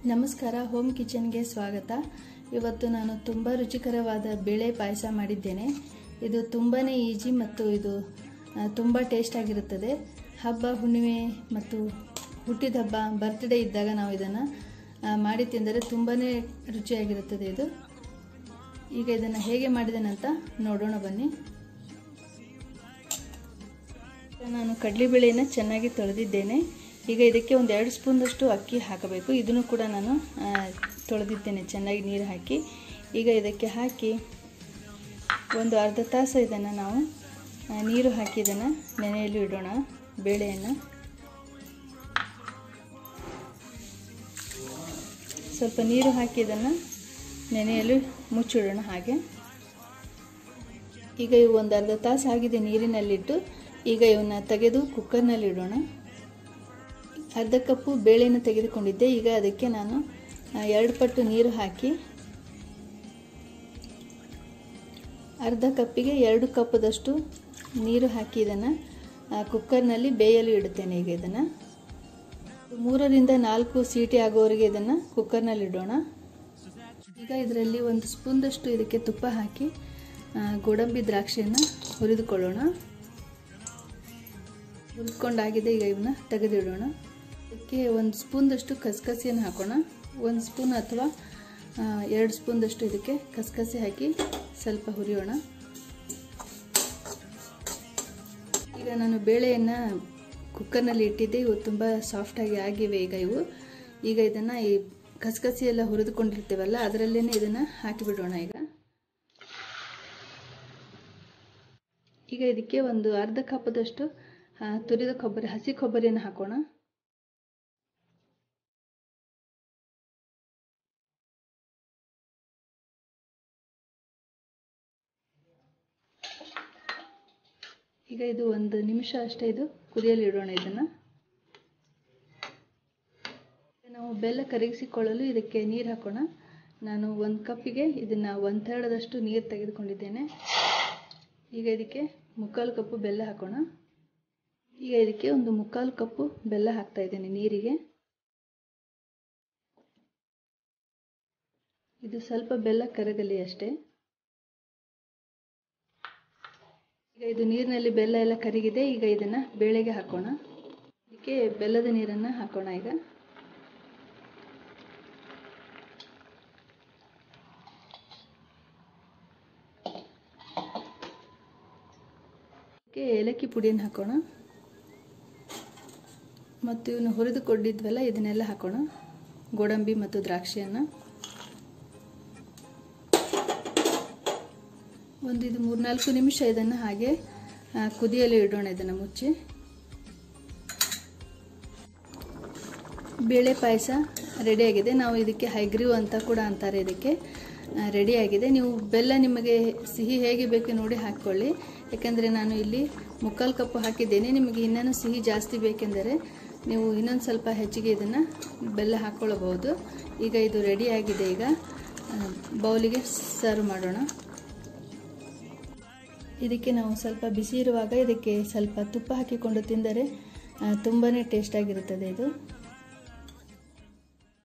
ನಮಸ್ಕಾರ ಹೋಮ್ ಕಿಚನ್ಗೆ ಸ್ವಾಗತ ಇವತ್ತು ನಾನು ತುಂಬ ರುಚಿಕರವಾದ ಬೇಳೆ ಪಾಯಸ ಮಾಡಿದ್ದೇನೆ ಇದು ತುಂಬಾ ಈಜಿ ಮತ್ತು ಇದು ಆ, ತುಂಬ ಟೇಸ್ಟಾಗಿರುತ್ತದೆ ಹಬ್ಬ ಹುಣ್ಣಿಮೆ ಮತ್ತು ಹುಟ್ಟಿದ ಹಬ್ಬ ಬರ್ತ್ಡೇ ಇದ್ದಾಗ ನಾವು ಇದನ್ನು ಮಾಡಿ ತಿಂದರೆ ತುಂಬಾ ರುಚಿಯಾಗಿರುತ್ತದೆ ಇದು ಈಗ ಇದನ್ನು ಹೇಗೆ ಮಾಡಿದ್ದೇನೆ ಅಂತ ನೋಡೋಣ ಬನ್ನಿ ನಾನು ಕಡಲೆಬೇಳೆಯನ್ನು ಚೆನ್ನಾಗಿ ತೊಳೆದಿದ್ದೇನೆ ಈಗ ಇದಕ್ಕೆ ಒಂದು ಎರಡು ಸ್ಪೂನಷ್ಟು ಅಕ್ಕಿ ಹಾಕಬೇಕು ಇದನ್ನು ಕೂಡ ನಾನು ಆ, ತೊಳೆದಿದ್ದೇನೆ ಚೆನ್ನಾಗಿ ನೀರು ಹಾಕಿ ಈಗ ಇದಕ್ಕೆ ಹಾಕಿ ಒಂದು ಅರ್ಧ ತಾಸು ಇದನ್ನು ನಾವು ಆ, ನೀರು ಹಾಕಿ ಇದನ್ನು ನೆನೆಯಲು ಇಡೋಣ ಬೇಳೆಯನ್ನು ಸ್ವಲ್ಪ ನೀರು ಹಾಕಿ ಇದನ್ನು ನೆನೆಯಲು ಮುಚ್ಚಿಡೋಣ ಹಾಗೆ ಈಗ ಇವು ಒಂದು ಅರ್ಧ ತಾಸು ಆಗಿದೆ ನೀರಿನಲ್ಲಿಟ್ಟು ಈಗ ಇವನ್ನ ತೆಗೆದು ಕುಕ್ಕರ್ನಲ್ಲಿ ಇಡೋಣ ಅರ್ಧ ಕಪ್ಪು ಬೇಳೆನ ತೆಗೆದುಕೊಂಡಿದ್ದೆ ಈಗ ಅದಕ್ಕೆ ನಾನು ಆ, ಎರಡು ಪಟ್ಟು ನೀರು ಹಾಕಿ ಅರ್ಧ ಕಪ್ಪಿಗೆ ಎರಡು ಕಪ್ಪದಷ್ಟು ನೀರು ಹಾಕಿ ಇದನ್ನು ಕುಕ್ಕರ್ನಲ್ಲಿ ಬೇಯಲು ಇಡುತ್ತೇನೆ ಈಗ ಇದನ್ನು ಮೂರರಿಂದ ನಾಲ್ಕು ಸೀಟಿ ಆಗೋವರೆಗೆ ಇದನ್ನು ಕುಕ್ಕರ್ನಲ್ಲಿ ಇಡೋಣ ಈಗ ಇದರಲ್ಲಿ ಒಂದು ಸ್ಪೂನ್ದಷ್ಟು ಇದಕ್ಕೆ ತುಪ್ಪ ಹಾಕಿ ಆ, ಗೋಡಂಬಿ ದ್ರಾಕ್ಷಿಯನ್ನು ಹುರಿದುಕೊಳ್ಳೋಣ ಹುರಿದುಕೊಂಡಾಗಿದೆ ಈಗ ಇವನ್ನ ತೆಗೆದಿಡೋಣ ಇದಕ್ಕೆ ಒಂದು ಸ್ಪೂನ್ದಷ್ಟು ಕಸಕಸಿಯನ್ನು ಹಾಕೋಣ ಒಂದು ಸ್ಪೂನ್ ಅಥವಾ ಆ, ಎರಡು ಸ್ಪೂನ್ದಷ್ಟು ಇದಕ್ಕೆ ಕಸಕಸಿ ಹಾಕಿ ಸ್ವಲ್ಪ ಹುರಿಯೋಣ ಈಗ ನಾನು ಬೇಳೆಯನ್ನು ಕುಕ್ಕರ್ನಲ್ಲಿ ಇಟ್ಟಿದ್ದೆ ಇವು ತುಂಬ ಸಾಫ್ಟಾಗಿ ಆಗಿವೆ ಈಗ ಇವು ಈಗ ಇದನ್ನು ಈ ಕಸಕಸಿ ಎಲ್ಲ ಹುರಿದುಕೊಂಡಿರ್ತೇವಲ್ಲ ಅದರಲ್ಲೇ ಇದನ್ನು ಹಾಕಿಬಿಡೋಣ ಈಗ ಈಗ ಇದಕ್ಕೆ ಒಂದು ಅರ್ಧ ಕಪ್ಪದಷ್ಟು ಆ, ತುರಿದ ಕೊಬ್ಬರಿ ಹಸಿ ಕೊಬ್ಬರಿಯನ್ನು ಹಾಕೋಣ ಈಗ ಇದು ಒಂದು ನಿಮಿಷ ಅಷ್ಟೇ ಇದು ಕುದಿಯಲು ಇಡೋಣ ಇದನ್ನು ನಾವು ಬೆಲ್ಲ ಕರಗಿಸಿಕೊಳ್ಳಲು ಇದಕ್ಕೆ ನೀರು ಹಾಕೋಣ ನಾನು ಒಂದು ಕಪ್ಪಿಗೆ ಇದನ್ನು ಒಂದು ಥರ್ಡದಷ್ಟು ನೀರು ತೆಗೆದುಕೊಂಡಿದ್ದೇನೆ ಈಗ ಇದಕ್ಕೆ ಮುಕ್ಕಾಲು ಕಪ್ಪು ಬೆಲ್ಲ ಹಾಕೋಣ ಈಗ ಇದಕ್ಕೆ ಒಂದು ಮುಕ್ಕಾಲು ಕಪ್ಪು ಬೆಲ್ಲ ಹಾಕ್ತಾ ಇದ್ದೇನೆ ನೀರಿಗೆ ಇದು ಸ್ವಲ್ಪ ಬೆಲ್ಲ ಕರಗಲಿ ಅಷ್ಟೇ ಈಗ ಇದು ನೀರಿನಲ್ಲಿ ಬೆಲ್ಲ ಎಲ್ಲ ಕರಗಿದೆ ಈಗ ಇದನ್ನು ಬೇಳೆಗೆ ಹಾಕೋಣ ಇದಕ್ಕೆ ಬೆಲ್ಲದ ನೀರನ್ನು ಹಾಕೋಣ ಈಗ ಇದಕ್ಕೆ ಏಲಕ್ಕಿ ಪುಡಿಯನ್ನು ಹಾಕೋಣ ಮತ್ತು ಇವನು ಹುರಿದುಕೊಂಡಿದ್ವಲ್ಲ ಇದನ್ನೆಲ್ಲ ಹಾಕೋಣ ಗೋಡಂಬಿ ಮತ್ತು ದ್ರಾಕ್ಷಿಯನ್ನು ಒಂದು ಇದು ಮೂರ್ನಾಲ್ಕು ನಿಮಿಷ ಇದನ್ನು ಹಾಗೆ ಆ, ಕುದಿಯಲು ಇಡೋಣ ಇದನ್ನು ಮುಚ್ಚಿ ಬೇಳೆ ಪಾಯಸ ರೆಡಿಯಾಗಿದೆ ನಾವು ಇದಕ್ಕೆ ಹೈಗ್ರೀವ್ ಅಂತ ಕೂಡ ಅಂತಾರೆ ಇದಕ್ಕೆ ರೆಡಿಯಾಗಿದೆ ನೀವು ಬೆಲ್ಲ ನಿಮಗೆ ಸಿಹಿ ಹೇಗೆ ಬೇಕು ನೋಡಿ ಹಾಕ್ಕೊಳ್ಳಿ ಯಾಕೆಂದರೆ ನಾನು ಇಲ್ಲಿ ಮುಕ್ಕಾಲು ಕಪ್ಪು ಹಾಕಿದ್ದೇನೆ ನಿಮಗೆ ಇನ್ನೂ ಸಿಹಿ ಜಾಸ್ತಿ ಬೇಕೆಂದರೆ ನೀವು ಇನ್ನೊಂದು ಸ್ವಲ್ಪ ಹೆಚ್ಚಿಗೆ ಇದನ್ನು ಬೆಲ್ಲ ಹಾಕ್ಕೊಳ್ಳಬಹುದು ಈಗ ಇದು ರೆಡಿಯಾಗಿದೆ ಈಗ ಬೌಲಿಗೆ ಸರ್ವ್ ಮಾಡೋಣ ಇದಕ್ಕೆ ನಾವು ಸ್ವಲ್ಪ ಬಿಸಿ ಇರುವಾಗ ಇದಕ್ಕೆ ಸ್ವಲ್ಪ ತುಪ್ಪ ಹಾಕಿಕೊಂಡು ತಿಂದರೆ ತುಂಬಾ ಟೇಸ್ಟಾಗಿರುತ್ತದೆ ಇದು